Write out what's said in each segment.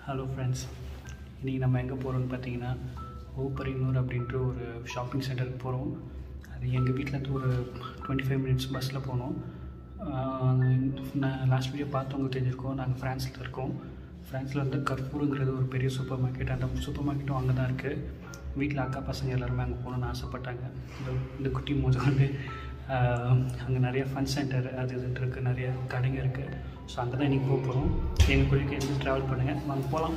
Hello friends இன்றைக்கி நம்ம எங்கே போகிறோம்னு பார்த்தீங்கன்னா ஓப்பரினூர் அப்படின்ற ஒரு ஷாப்பிங் சென்டருக்கு போகிறோம் அது எங்கள் வீட்டிலேருந்து ஒரு டுவெண்ட்டி ஃபைவ் மினிட்ஸ் பஸ்ஸில் போனோம் நான் லாஸ்ட் வீடியோ பார்த்தவங்க தெரிஞ்சிருக்கோம் நாங்கள் ஃப்ரான்ஸில் இருக்கோம் ஃப்ரான்ஸில் வந்து கர்பூருங்கிறது ஒரு பெரிய சூப்பர் மார்க்கெட் அந்த சூப்பர் மார்க்கெட்டும் அங்கே தான் இருக்குது வீட்டில் அக்கா பசங்க எல்லாருமே அங்கே போகணுன்னு ஆசைப்பட்டாங்க இந்த இந்த குட்டி மோஜை வந்து அங்கே நிறைய ஃபன் சென்டர் அது இதுன்ட்டு இருக்குது நிறைய கடைங்க இருக்குது ஸோ அங்கே தான் இன்றைக்கி போக போகிறோம் எங்கள் குழிக்கு எதுவும் ட்ராவல் பண்ணுங்கள் வாங்க போகலாம்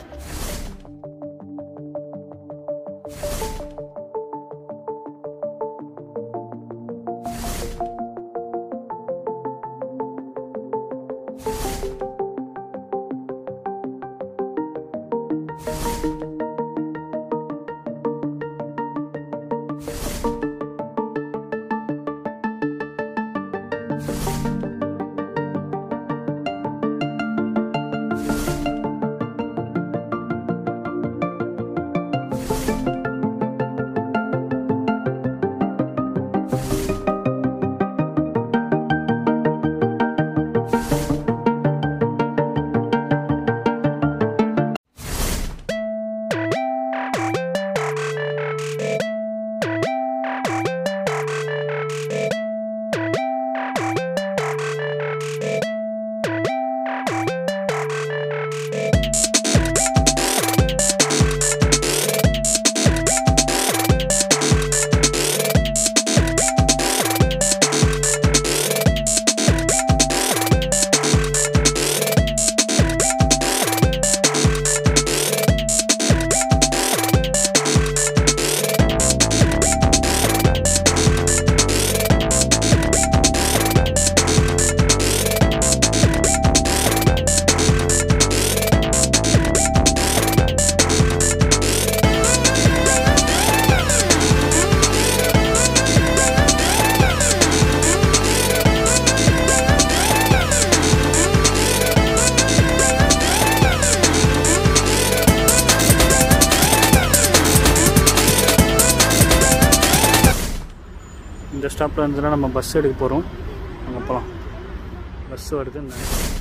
இந்த ஸ்டாப்பில் இருந்துன்னா நம்ம பஸ் எடுக்க போகிறோம் அங்கே போகலாம் பஸ் வருதுன்னு நினைக்கிறேன்.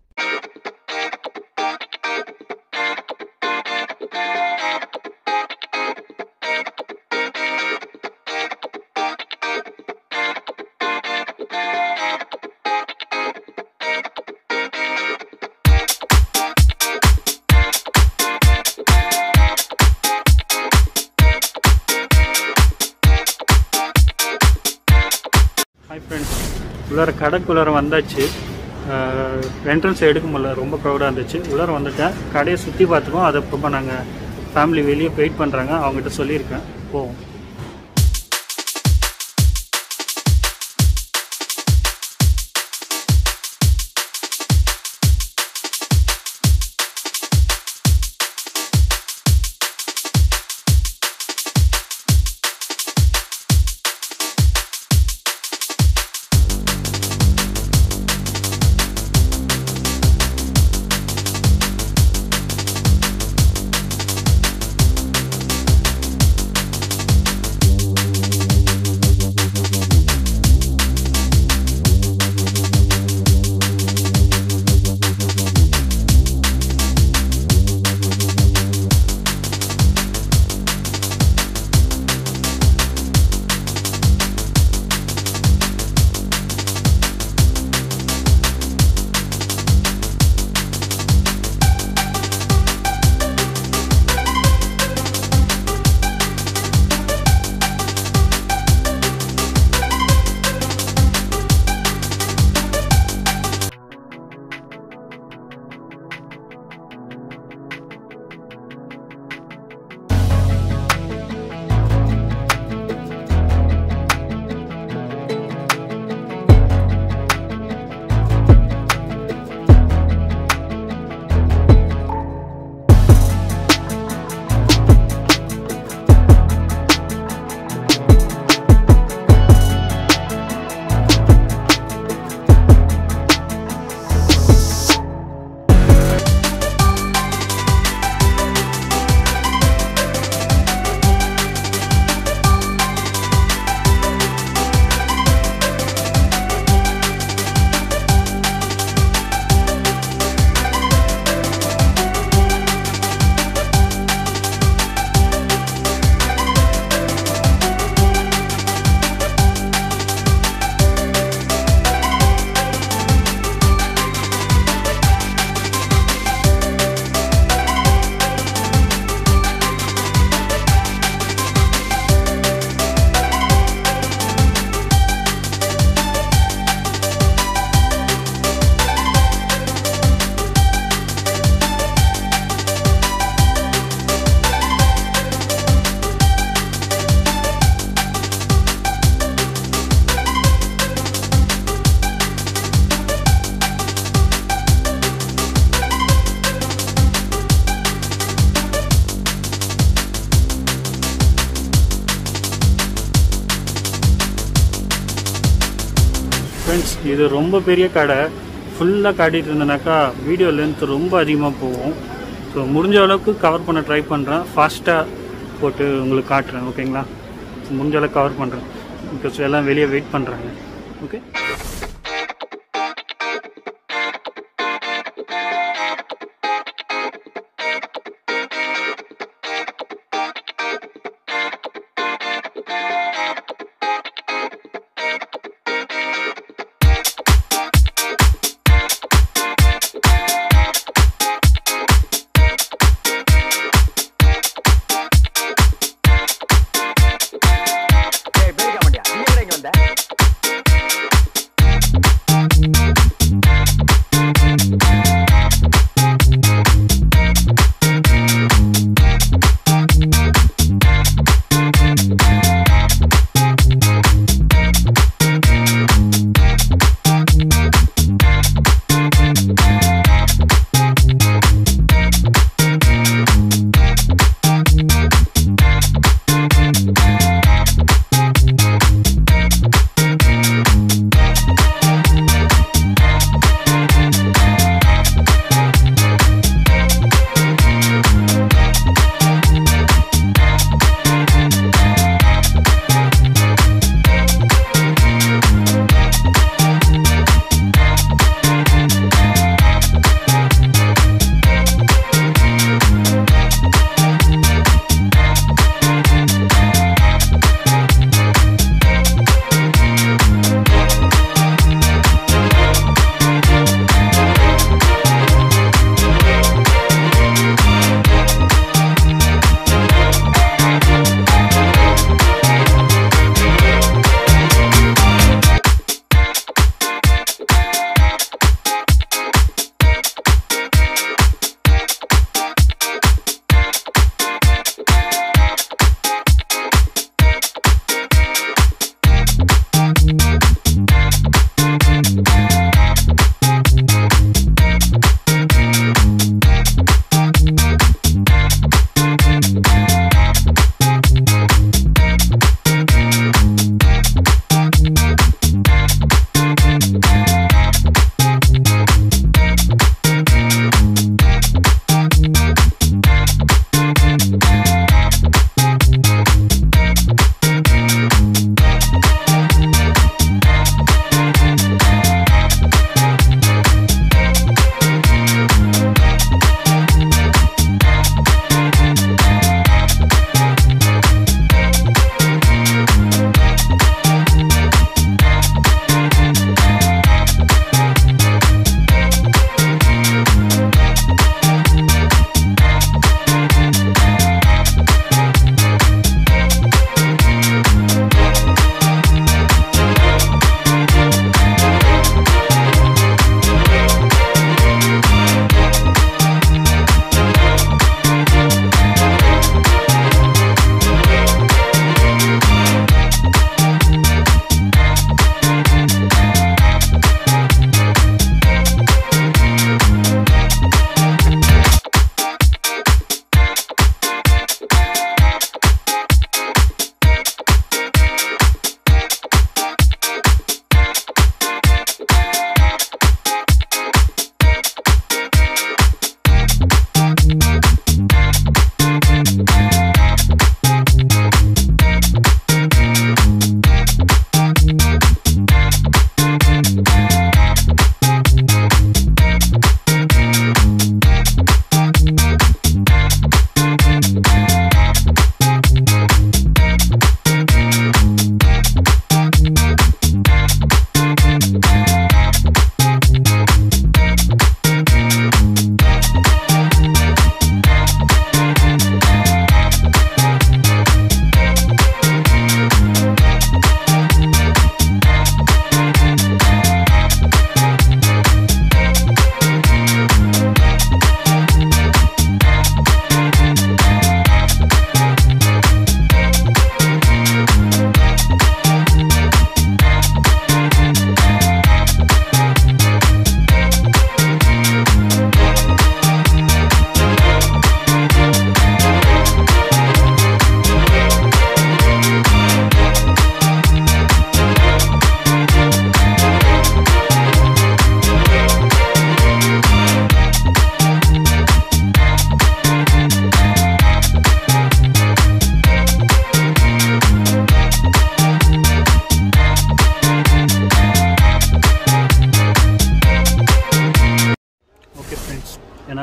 ஹாய் ஃப்ரெண்ட்ஸ் உள்ளார கடைக்குள்ளார வந்தாச்சு என்ட்ரன்ஸ் எடுக்க முடியல ரொம்ப க்ரௌடாக இருந்துச்சு உள்ளார வந்துட்டேன் கடையை சுற்றி பார்த்துக்கோம் அதுக்கப்புறமா நாங்கள் ஃபேமிலி வெளியே வெயிட் பண்ணுறாங்க அவங்ககிட்ட சொல்லியிருக்கேன் போவோம் ஃப்ரெண்ட்ஸ் இது ரொம்ப பெரிய கடை ஃபுல்லாக காட்டிகிட்டு இருந்தேனாக்கா வீடியோ லென்த் ரொம்ப அதிகமாக போகும் ஸோ முடிஞ்ச அளவுக்கு கவர் பண்ண ட்ரை பண்ணுறேன் ஃபாஸ்ட்டாக போட்டு உங்களுக்கு காட்டுறேன் ஓகேங்களா முடிஞ்ச அளவுக்கு கவர் பண்ணுறேன் பிகாஸ் எல்லாம் வெளியே வெயிட் பண்ணுறாங்க ஓகே ஏய் பேருக்க மாட்டியா நீ எங்க இங்க வந்த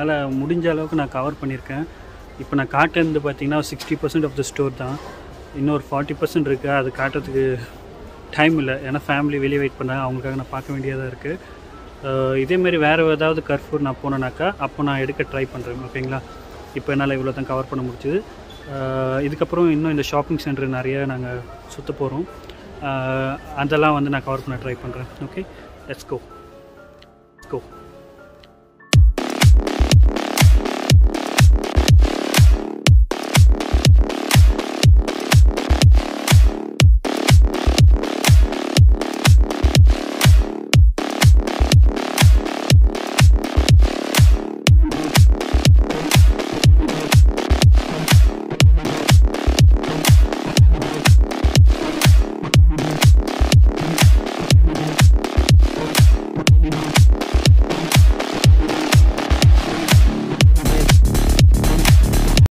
என்னால் முடிஞ்ச அளவுக்கு நான் கவர் பண்ணியிருக்கேன் இப்போ நான் காட்டுறது பார்த்தீங்கன்னா sixty percent of the store தான் இன்னொரு ஃபார்ட்டி பர்சன்ட் இருக்குது அது காட்டுறதுக்கு டைம் இல்லை ஏன்னா ஃபேமிலி வெளியே வெயிட் பண்ணாங்க அவங்களுக்காக நான் பார்க்க வேண்டியதாக இருக்குது இதேமாரி வேறு ஏதாவது கர்ஃபூர் நான் போனேனாக்கா அப்போ நான் எடுக்க ட்ரை பண்ணுறேன் ஓகேங்களா இப்போ என்னால் இவ்வளோ தான் கவர் பண்ண முடிஞ்சுது அஹ் இதுக்கப்புறம் இன்னும் இந்த ஷாப்பிங் சென்டர் நிறைய நாங்கள் சுற்ற போகிறோம் அதெல்லாம் வந்து நான் கவர் பண்ண ட்ரை பண்ணுறேன் okay let's go go Thank